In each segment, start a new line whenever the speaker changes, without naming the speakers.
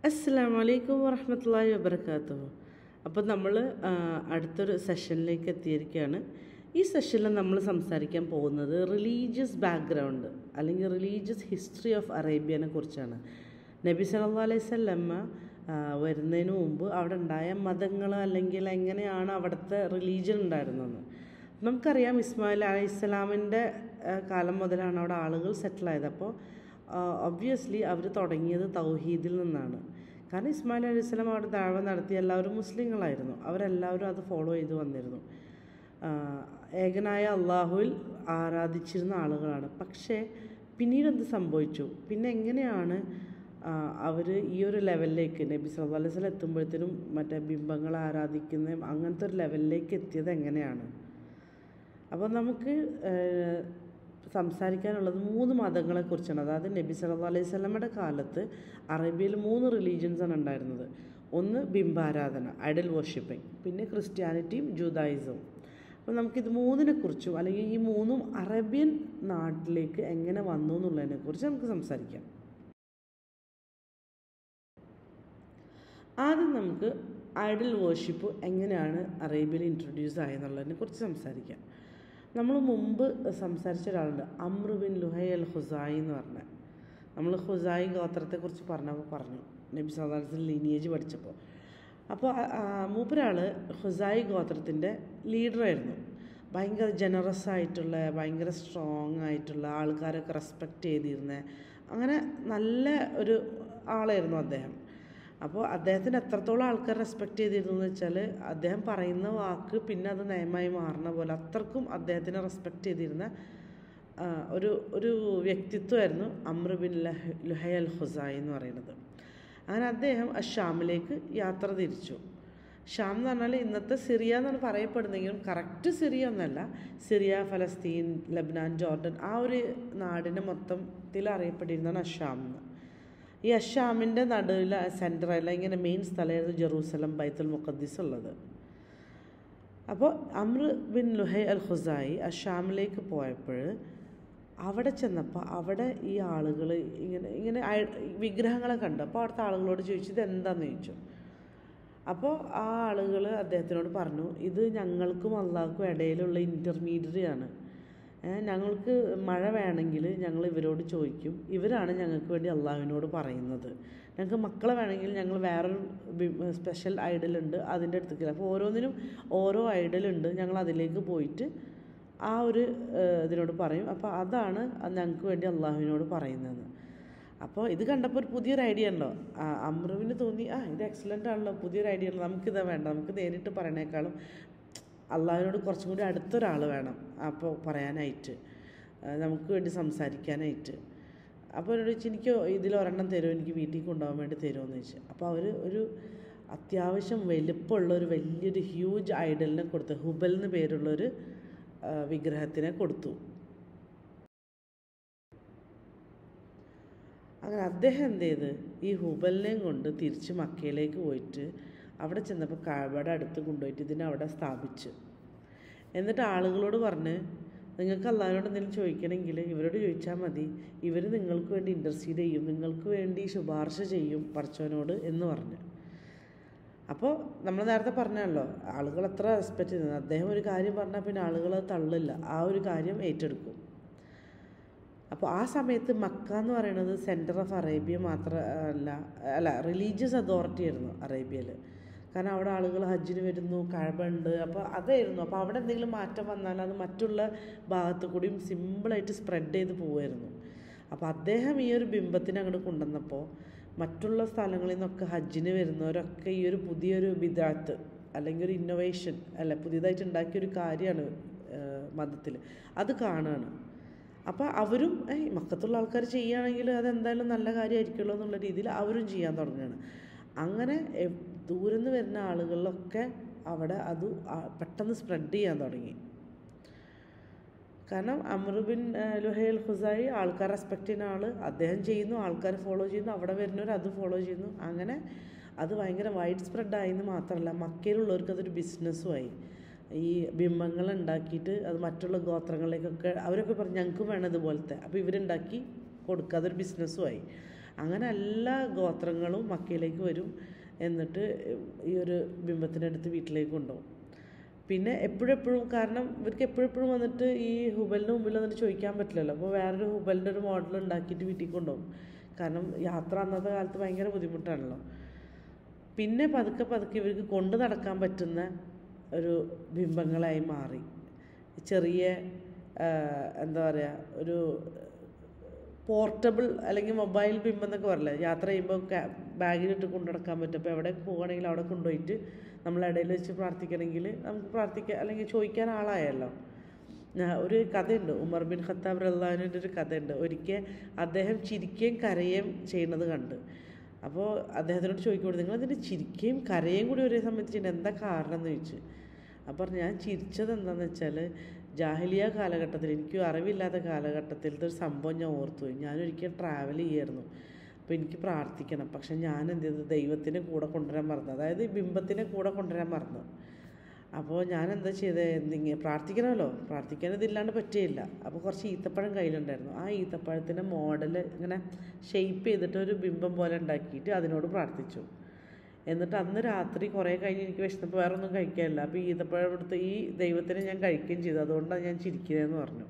അസ്സാം വലൈക്കും വറഹമത്തല്ലാഹി വബർക്കാത്തു അപ്പോൾ നമ്മൾ അടുത്തൊരു സെഷനിലേക്ക് എത്തിയിരിക്കുകയാണ് ഈ സെഷനിൽ നമ്മൾ സംസാരിക്കാൻ പോകുന്നത് റിലീജിയസ് ബാക്ക്ഗ്രൗണ്ട് അല്ലെങ്കിൽ റിലീജിയസ് ഹിസ്റ്ററി ഓഫ് അറേബ്യനെ കുറിച്ചാണ് നബി സല്ലല്ലാഹു അലൈഹി വസല്ലമ്മ ആ, വരുന്നതിന് മുമ്പ് അവിടെ ഉണ്ടായ മതങ്ങൾ അല്ലെങ്കിൽ എങ്ങനെയാണ് അവിടുത്തെ റിലീജിയൻ ഉണ്ടായിരുന്നതെന്ന് നമുക്കറിയാം ഇസ്മായിൽ അലൈഹി ഇസ്ലാമിൻ്റെ കാലം മുതലാണ് അവിടെ ആളുകൾ സെറ്റിലായത് അപ്പോൾ ഒബ്വിയസ്ലി അവർ തുടങ്ങിയത് തൗഹീദിൽ നിന്നാണ് കാരണം ഇസ്മായിൽ അലൈഹി സ്വലാം അവിടെ ദാവ നടത്തിയ എല്ലാവരും മുസ്ലിങ്ങളായിരുന്നു അവരെല്ലാവരും അത് ഫോളോ ചെയ്ത് വന്നിരുന്നു ആ, ഏകനായ അള്ളാഹുവിൽ ആരാധിച്ചിരുന്ന ആളുകളാണ് പക്ഷേ പിന്നീട് എന്ത് സംഭവിച്ചു പിന്നെ എങ്ങനെയാണ് അവർ ഈ ഒരു ലെവലിലേക്ക് നബി സല്ലല്ലാഹു അലൈഹി വസല്ലം എത്തുമ്പോഴത്തേനും മറ്റേ ബിംബങ്ങൾ ആരാധിക്കുന്ന അങ്ങനത്തെ ഒരു ലെവലിലേക്ക് എത്തിയത് എങ്ങനെയാണ് അപ്പോൾ നമുക്ക് ഏഹ്, സംസാരിക്കാനുള്ളത് മൂന്ന് മതങ്ങളെക്കുറിച്ചാണ് അതായത് നബി സല്ലല്ലാഹു അലൈഹി വസല്ലമയുടെ കാലത്ത് അറേബ്യയിൽ മൂന്ന് റിലീജിയൻസ് ആണ് ഉണ്ടായിരുന്നത് ഒന്ന് ബിംബാരാധന ഐഡൽ വർഷിപ്പിംഗ് പിന്നെ ക്രിസ്ത്യാനിറ്റിയും ജൂതായിസവും അപ്പോൾ നമുക്കിത് മൂന്നിനെക്കുറിച്ചും അല്ലെങ്കിൽ ഈ മൂന്നും അറേബ്യൻ നാട്ടിലേക്ക് എങ്ങനെ വന്നു എന്നുള്ളതിനെക്കുറിച്ച് നമുക്ക് സംസാരിക്കാം ആദ്യം നമുക്ക് ഐഡൽ വേർഷിപ്പ് എങ്ങനെയാണ് അറേബ്യയിൽ ഇൻട്രൊഡ്യൂസ് ആയെന്നുള്ളതിനെ കുറിച്ച് സംസാരിക്കാം നമ്മൾ മുമ്പ് സംസാരിച്ച ഒരാളുണ്ട് അമ്രുബിൻ ലുഹൈ അൽ ഹുസായി എന്ന് പറഞ്ഞ നമ്മൾ ഹുസായി ഗോത്രത്തെക്കുറിച്ച് പറഞ്ഞപ്പോൾ പറഞ്ഞു നബി സദാസിൽ ലീനിയേജ് പഠിച്ചപ്പോൾ അപ്പോൾ മൂപ്പരാൾ ഹുസായി ഗോത്രത്തിൻ്റെ ലീഡറായിരുന്നു ഭയങ്കര ജനറസ് ആയിട്ടുള്ള ഭയങ്കര സ്ട്രോങ് ആയിട്ടുള്ള ആൾക്കാരൊക്കെ റെസ്പെക്റ്റ് ചെയ്തിരുന്ന അങ്ങനെ നല്ല ഒരു ആളായിരുന്നു അദ്ദേഹം അപ്പോൾ അദ്ദേഹത്തിന് എത്രത്തോളം ആൾക്കാർ റെസ്പെക്റ്റ് ചെയ്തിരുന്നു എന്ന് വെച്ചാൽ അദ്ദേഹം പറയുന്ന വാക്ക് പിന്നെ അത് നയമായി മാറുന്ന പോലെ അത്രക്കും അദ്ദേഹത്തിനെ റെസ്പെക്റ്റ് ചെയ്തിരുന്ന ആ, ഒരു ഒരു വ്യക്തിത്വമായിരുന്നു അമ്ര ബിൻ ലഹ ലുഹൈ അൽ ഹുസായി എന്ന് പറയുന്നത് അങ്ങനെ അദ്ദേഹം ഷാമിലേക്ക് യാത്ര തിരിച്ചു ഷാം എന്ന് പറഞ്ഞാൽ ഇന്നത്തെ സിറിയ എന്നാണ് പറയപ്പെടുന്നെങ്കിലും കറക്റ്റ് സിറിയ ഒന്നല്ല സിറിയ ഫലസ്തീൻ ലബ്നാൻ ജോർഡൻ ആ ഒരു നാടിനെ മൊത്തത്തിൽ അറിയപ്പെട്ടിരുന്നതാണ് അഷാം എന്ന് ഈ അഷാമിൻ്റെ നടുവിൽ സെൻറ്ററല്ല ഇങ്ങനെ മെയിൻ സ്ഥലമായിരുന്നു ജെറൂസലം ബൈത്തുൽ മുഖദ്ദിസ് ഉള്ളത് അപ്പോൾ അമ്ര ബിൻ ലുഹൈ അൽ ഖുസായി അഷാമിലേക്ക് പോയപ്പോൾ അവിടെ ചെന്നപ്പോൾ അവിടെ ഈ ആളുകൾ ഇങ്ങനെ ഇങ്ങനെ ഐ- വിഗ്രഹങ്ങളെ കണ്ടു അപ്പോൾ അവിടുത്തെ ആളുകളോട് ചോദിച്ചു ഇത് എന്താണെന്ന് ചോദിച്ചു അപ്പോൾ ആ ആളുകൾ അദ്ദേഹത്തിനോട് പറഞ്ഞു ഇത് ഞങ്ങൾക്കും അള്ളാഹ്ക്കും ഇടയിലുള്ള ഇൻ്റർമീഡിയറി ആണ് ഏ, ഞങ്ങൾക്ക് മഴ വേണമെങ്കിൽ ഞങ്ങൾ ഇവരോട് ചോദിക്കും ഇവരാണ് ഞങ്ങൾക്ക് വേണ്ടി അള്ളാഹുവിനോട് പറയുന്നത് ഞങ്ങൾക്ക് മക്കളെ വേണമെങ്കിൽ ഞങ്ങൾ വേറൊരു സ്പെഷ്യൽ ഐഡലുണ്ട് അതിൻ്റെ അടുത്തേക്ക് അപ്പോൾ ഓരോന്നിനും ഓരോ ഐഡലുണ്ട് ഞങ്ങൾ അതിലേക്ക് പോയിട്ട് ആ ഒരു ഏഹ്, ഇതിനോട് പറയും അപ്പോൾ അതാണ് അത് ഞങ്ങൾക്ക് വേണ്ടി അള്ളാഹുവിനോട് പറയുന്നത് അപ്പോൾ ഇത് കണ്ടപ്പോൾ ഒരു പുതിയൊരു ഐഡിയ ഉണ്ടല്ലോ ആ, അമ്രുവിന് തോന്നി ആ ഇത് എക്സലൻ്റ് ആണല്ലോ പുതിയൊരു ഐഡിയ ഉണ്ടല്ലോ നമുക്കിതാ വേണ്ട നമുക്ക് നേരിട്ട് പറയണേക്കാളും അള്ളാഹിനോട് കുറച്ചും കൂടി അടുത്തൊരാൾ വേണം അപ്പോൾ പറയാനായിട്ട് ആ, നമുക്ക് വേണ്ടി സംസാരിക്കാനായിട്ട് അപ്പോൾ എന്നോട് ചോദിച്ചു എനിക്ക് ഇതിൽ ഒരെണ്ണം തരുമോ എനിക്ക് വീട്ടിൽ കൊണ്ടുപോകാൻ വേണ്ടി തരുമോ എന്ന് ചോദിച്ചു അപ്പോൾ അവർ ഒരു അത്യാവശ്യം വലുപ്പമുള്ള ഒരു വലിയൊരു ഹ്യൂജ് ഐഡലിനെ കൊടുത്തു ഹുബൽ എന്ന് പേരുള്ളൊരു ആ, വിഗ്രഹത്തിനെ കൊടുത്തു അങ്ങനെ അദ്ദേഹം എന്ത് ചെയ്ത് ഈ ഹുബലിനെയും കൊണ്ട് തിരിച്ച് മക്കയിലേക്ക് പോയിട്ട് അവിടെ ചെന്നപ്പോൾ കാഴ്ബയുടെ അടുത്ത് കൊണ്ടുപോയിട്ട് ഇതിനെ അവിടെ സ്ഥാപിച്ചു എന്നിട്ട് ആളുകളോട് പറഞ്ഞ് നിങ്ങൾക്ക് അള്ളാഹിനോട് എന്തെങ്കിലും ചോദിക്കണമെങ്കിൽ ഇവരോട് ചോദിച്ചാൽ മതി ഇവർ നിങ്ങൾക്ക് വേണ്ടി ഇൻ്റർസീഡ് ചെയ്യും നിങ്ങൾക്ക് വേണ്ടി ശുപാർശ ചെയ്യും പടച്ചവനോട് എന്ന് പറഞ്ഞു അപ്പോൾ നമ്മൾ നേരത്തെ പറഞ്ഞല്ലോ ആളുകൾ എത്ര റെസ്പെക്റ്റ് ചെയ്യുന്നത് അദ്ദേഹം ഒരു കാര്യം പറഞ്ഞാൽ പിന്നെ ആളുകൾ അത് തള്ളില്ല ആ ഒരു കാര്യം ഏറ്റെടുക്കും അപ്പോൾ ആ സമയത്ത് മക്ക എന്ന് പറയുന്നത് സെൻറ്റർ ഓഫ് അറേബ്യ മാത്രമല്ല അല്ല റിലീജിയസ് അതോറിറ്റി ആയിരുന്നു അറേബ്യയിൽ കാരണം അവിടെ ആളുകൾ ഹജ്ജിന് വരുന്നു കഴബ ഉണ്ട് അപ്പോൾ അതായിരുന്നു അപ്പോൾ അവിടെ എന്തെങ്കിലും മാറ്റം വന്നാൽ അത് മറ്റുള്ള ഭാഗത്തു കൂടിയും സിമ്പിളായിട്ട് സ്പ്രെഡ് ചെയ്ത് പോവുമായിരുന്നു അപ്പോൾ അദ്ദേഹം ഈ ഒരു ബിംബത്തിനെ അങ്ങോട്ട് കൊണ്ടുവന്നപ്പോൾ മറ്റുള്ള സ്ഥലങ്ങളിൽ നിന്നൊക്കെ ഹജ്ജിന് വരുന്നവരൊക്കെ ഈ ഒരു പുതിയൊരു ബിദാത്ത് അല്ലെങ്കിൽ ഒരു ഇന്നോവേഷൻ അല്ല പുതിയതായിട്ട് ഉണ്ടാക്കിയ ഒരു കാര്യമാണ് മതത്തിൽ അത് കാണുകയാണ് അപ്പോൾ അവരും ഏയ് മക്കത്തുള്ള ആൾക്കാർ ചെയ്യുകയാണെങ്കിൽ അതെന്തായാലും നല്ല കാര്യമായിരിക്കുമല്ലോ എന്നുള്ള രീതിയിൽ അവരും ചെയ്യാൻ തുടങ്ങുകയാണ് അങ്ങനെ എവ്- ദൂരെ നിന്ന് വരുന്ന ആളുകളിലൊക്കെ അവിടെ അത് ആ- പെട്ടെന്ന് സ്പ്രെഡ് ചെയ്യാൻ തുടങ്ങി കാരണം അമറുബിൻ ലുഹൈൽ ഖുസായി ആൾക്കാർ റെസ്പെക്റ്റ് ചെയ്യുന്ന ആൾ അദ്ദേഹം ചെയ്യുന്നു ആൾക്കാർ ഫോളോ ചെയ്യുന്നു അവിടെ വരുന്നവർ അത് ഫോളോ ചെയ്യുന്നു അങ്ങനെ അത് ഭയങ്കര വൈഡ് സ്പ്രെഡ് ആയെന്ന് മാത്രമല്ല മക്കയിലുള്ളവർക്ക് അതൊരു ബിസിനസ്സുമായി ഈ ബിംബങ്ങൾ ഉണ്ടാക്കിയിട്ട് അത് മറ്റുള്ള ഗോത്രങ്ങളിലേക്കൊക്കെ അവരൊക്കെ പറഞ്ഞു ഞങ്ങൾക്ക് വേണം ഇതുപോലത്തെ അപ്പോൾ ഇവരുണ്ടാക്കി കൊടുക്കുക അതൊരു ബിസിനസ്സുമായി അങ്ങനെ എല്ലാ ഗോത്രങ്ങളും മക്കയിലേക്ക് വരും എന്നിട്ട് ഈ ഒരു ബിംബത്തിൻ്റെ അടുത്ത് വീട്ടിലേക്ക് കൊണ്ടുപോകും പിന്നെ എപ്പോഴെപ്പോഴും കാരണം ഇവർക്ക് എപ്പോഴെപ്പോഴും വന്നിട്ട് ഈ ഹുബലിൻ്റെ മുമ്പിൽ വന്നിട്ട് ചോദിക്കാൻ പറ്റില്ലല്ലോ അപ്പോൾ വേറൊരു ഹുബലിൻ്റെ ഒരു മോഡൽ ഉണ്ടാക്കിയിട്ട് വീട്ടിൽ കൊണ്ടുപോകും കാരണം യാത്ര അന്നത്തെ കാലത്ത് ഭയങ്കര ബുദ്ധിമുട്ടാണല്ലോ പിന്നെ പതുക്കെ പതുക്കെ ഇവർക്ക് കൊണ്ടു നടക്കാൻ പറ്റുന്ന ഒരു ബിംബങ്ങളായി മാറി ചെറിയ ആ, എന്താ പറയുക ഒരു പോർട്ടബിൾ അല്ലെങ്കിൽ മൊബൈൽ ബിംബം എന്നൊക്കെ പറയില്ലേ യാത്ര ചെയ്യുമ്പോൾ ബാഗിലിട്ട് കൊണ്ടു നടക്കാൻ പറ്റും അപ്പോൾ എവിടെ പോവുകയാണെങ്കിൽ അവിടെ കൊണ്ടുപോയിട്ട് നമ്മൾ ഇടയിൽ വെച്ച് പ്രാർത്ഥിക്കണമെങ്കിൽ നമുക്ക് പ്രാർത്ഥിക്കാം അല്ലെങ്കിൽ ചോദിക്കാൻ ആളായല്ലോ ഞാ- ഒരു കഥയുണ്ട് ഉമർ ബിൻ ഖത്താബ് റഹ്ലാനിൻ്റെ ഒരു കഥയുണ്ട് ഒരിക്കൽ അദ്ദേഹം ചിരിക്കുകയും കരയുകയും ചെയ്യുന്നത് കണ്ട് അപ്പോൾ അദ്ദേഹത്തിനോട് ചോദിക്കുമ്പോൾ നിങ്ങൾ അതിൻ്റെ ചിരിക്കുകയും കരയുകയും കൂടി ഒരേ സമയത്ത് ചെയ്യുന്നത് എന്താ കാരണം എന്ന് ചോദിച്ചു അപ്പോൾ ഞാൻ ചിരിച്ചത് എന്താണെന്ന് വെച്ചാൽ ജാഹിലിയ കാലഘട്ടത്തിൽ എനിക്ക് അറിവില്ലാത്ത കാലഘട്ടത്തിലത്തെ ഒരു സംഭവം ഞാൻ ഓർത്തു പോയി ഞാനൊരിക്കൽ ട്രാവൽ ചെയ്യായിരുന്നു അപ്പോൾ എനിക്ക് പ്രാർത്ഥിക്കണം പക്ഷെ ഞാൻ എന്ത് ചെയ്തു ദൈവത്തിനെ കൂടെ കൊണ്ടുവരാൻ മറന്നു അതായത് ഈ ബിംബത്തിനെ കൂടെ കൊണ്ടുവരാൻ മറന്നു അപ്പോൾ ഞാൻ എന്താ ചെയ്തത് എന്തിങ്ങനെ പ്രാർത്ഥിക്കണമല്ലോ പ്രാർത്ഥിക്കാൻ ഇതില്ലാണ്ട് പറ്റുകയില്ല അപ്പോൾ കുറച്ച് ഈത്തപ്പഴം കയ്യിലുണ്ടായിരുന്നു ആ ഈത്തപ്പഴത്തിൻ്റെ മോഡൽ ഇങ്ങനെ ഷെയ്പ്പ് ചെയ്തിട്ട് ഒരു ബിംബം പോലെ ഉണ്ടാക്കിയിട്ട് അതിനോട് പ്രാർത്ഥിച്ചു എന്നിട്ട് അന്ന് രാത്രി കുറേ കഴിഞ്ഞ് എനിക്ക് വിശന്നപ്പോൾ വേറെ ഒന്നും കഴിക്കാനില്ല അപ്പോൾ ഈ ഈത്തപ്പഴം എടുത്ത് ഈ ദൈവത്തിനെ ഞാൻ കഴിക്കുകയും ചെയ്തു അതുകൊണ്ടാണ് ഞാൻ ചിരിക്കുന്നതെന്ന് പറഞ്ഞു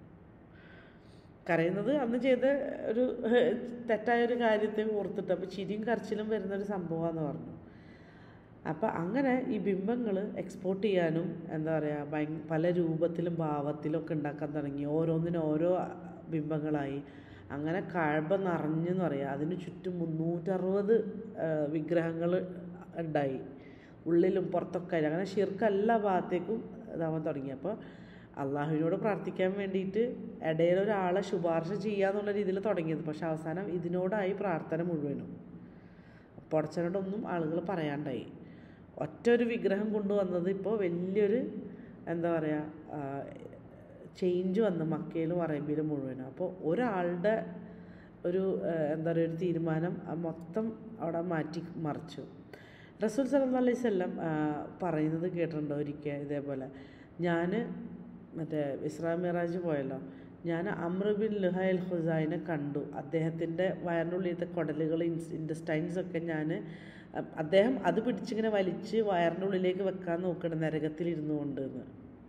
കരയുന്നത് അന്ന് ചെയ്ത ഒരു തെറ്റായ ഒരു കാര്യത്തെ ഓർത്തിട്ട് അപ്പോൾ ചിരിയും കരച്ചിലും വരുന്ന ഒരു സംഭവമാണെന്ന് പറഞ്ഞു അപ്പം അങ്ങനെ ഈ ബിംബങ്ങൾ എക്സ്പോർട്ട് ചെയ്യാനും എന്താ പറയുക ഭയ പല രൂപത്തിലും ഭാവത്തിലും ഒക്കെ ഉണ്ടാക്കാൻ തുടങ്ങി ഓരോന്നിനും ഓരോ ബിംബങ്ങളായി അങ്ങനെ കഴബ നിറഞ്ഞെന്ന് പറയാം അതിന് ചുറ്റും മുന്നൂറ്ററുപത് വിഗ്രഹങ്ങൾ ഉണ്ടായി ഉള്ളിലും പുറത്തൊക്കെ ആയി. അങ്ങനെ ഷിർക്ക് എല്ലാ ഭാഗത്തേക്കും ഇതാവാൻ തുടങ്ങി അപ്പോൾ അള്ളാഹുവിനോട് പ്രാർത്ഥിക്കാൻ വേണ്ടിയിട്ട് ഇടയിൽ ഒരാളെ ശുപാർശ ചെയ്യാന്നുള്ള രീതിയിൽ തുടങ്ങിയത് പക്ഷെ അവസാനം ഇതിനോടായി പ്രാർത്ഥന മുഴുവനും പൊടച്ചനോടൊന്നും ആളുകൾ പറയാണ്ടായി ഒറ്റ ഒരു വിഗ്രഹം കൊണ്ടുവന്നത് ഇപ്പോൾ വലിയൊരു എന്താ പറയുക ചേഞ്ച് വന്നു മക്കയിലും അറേബ്യയിലും മുഴുവനും അപ്പോൾ ഒരാളുടെ ഒരു ആ, എന്താ പറയുക ഒരു തീരുമാനം ആ മൊത്തം അവിടെ മാറ്റി മറിച്ചു റസൂൽ സല്ലല്ലാഹു അലൈഹി വസല്ലം ആ, പറയുന്നത് കേട്ടിട്ടുണ്ടോ ഒരിക്കൽ ഇതേപോലെ ഞാൻ മറ്റേ ഇസ്രാ മിറാജ് പോയല്ലോ ഞാൻ അമ്രബിൻ ലുഹൈൽ ഹുസൈനെ കണ്ടു അദ്ദേഹത്തിൻ്റെ വയറിനുള്ളിലത്തെ കുടലുകൾ ഇൻഡസ്റ്റൈൻസ് ഒക്കെ ഞാൻ അദ്ദേഹം അത് പിടിച്ചിങ്ങനെ വലിച്ച് വയറിൻ്റെ ഉള്ളിലേക്ക് വെക്കാൻ നോക്കണം നരകത്തിലിരുന്നു കൊണ്ട് എന്ന്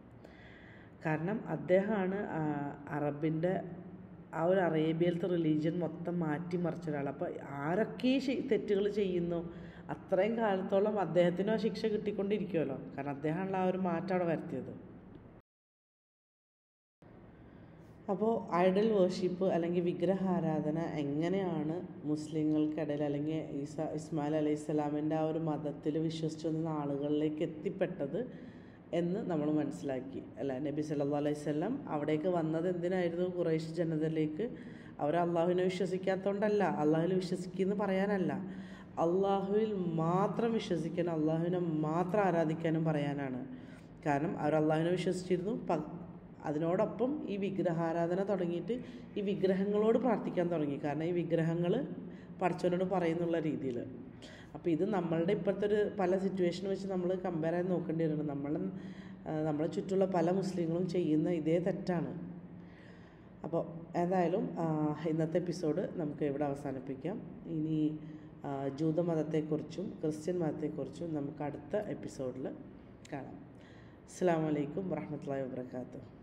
കാരണം അദ്ദേഹമാണ് ആ, അറബിൻ്റെ ആ ഒരു അറേബ്യയിലത്തെ റിലീജിയൻ മൊത്തം മാറ്റിമറിച്ച ഒരാൾ അപ്പോൾ ആരൊക്കെ ഈ തെറ്റുകൾ ചെയ്യുന്നു അത്രയും കാലത്തോളം അദ്ദേഹത്തിനും ആ ശിക്ഷ കിട്ടിക്കൊണ്ടിരിക്കുമല്ലോ കാരണം അദ്ദേഹമാണല്ലോ ആ ഒരു മാറ്റം അവിടെ വരുത്തിയത് അപ്പോൾ ഐഡൽ വേർഷിപ്പ് അല്ലെങ്കിൽ വിഗ്രഹാരാധന എങ്ങനെയാണ് മുസ്ലിങ്ങൾക്കിടയിൽ അല്ലെങ്കിൽ ഈസ ഇസ്മായിൽ അലൈഹി സ്വലാമിൻ്റെ ആ ഒരു മതത്തിൽ വിശ്വസിച്ചു വന്ന ആളുകളിലേക്ക് എത്തിപ്പെട്ടത് എന്ന് നമ്മൾ മനസ്സിലാക്കി അല്ല നബി സല്ലല്ലാഹു അലൈഹി വസല്ലം അവിടേക്ക് വന്നത് എന്തിനായിരുന്നു കുറേശ്ശ് ജനതയിലേക്ക് അവർ അള്ളാഹുവിനെ വിശ്വസിക്കാത്തതുകൊണ്ടല്ല അള്ളാഹുവിൽ വിശ്വസിക്കുമെന്ന് പറയാനല്ല അള്ളാഹുവിൽ മാത്രം വിശ്വസിക്കാനും അള്ളാഹുവിനെ മാത്രം ആരാധിക്കാനും പറയാനാണ് കാരണം അവർ അള്ളാഹുവിനെ വിശ്വസിച്ചിരുന്നു പ അതിനോടൊപ്പം ഈ വിഗ്രഹാരാധന തുടങ്ങിയിട്ട് ഈ വിഗ്രഹങ്ങളോട് പ്രാർത്ഥിക്കാൻ തുടങ്ങി കാരണം ഈ വിഗ്രഹങ്ങൾ പഠിച്ചവനോട് പറയുന്നുള്ള രീതിയിൽ അപ്പോൾ ഇത് നമ്മളുടെ ഇപ്പോഴത്തെ ഒരു പല സിറ്റുവേഷൻ വെച്ച് നമ്മൾ കമ്പയർ ചെയ്ത് നോക്കേണ്ടി വരുന്നുണ്ട് നമ്മൾ നമ്മളെ ചുറ്റുള്ള പല മുസ്ലിങ്ങളും ചെയ്യുന്ന ഇതേ തെറ്റാണ് അപ്പോൾ ഏതായാലും ആ, ഇന്നത്തെ എപ്പിസോഡ് നമുക്ക് ഇവിടെ അവസാനിപ്പിക്കാം ഇനി ആ, ജൂതമതത്തെക്കുറിച്ചും ക്രിസ്ത്യൻ മതത്തെക്കുറിച്ചും നമുക്ക് അടുത്ത എപ്പിസോഡിൽ കാണാം അസ്സാം വലൈക്കും വാഹമത്തല്ലാ വാബർക്കാത്തു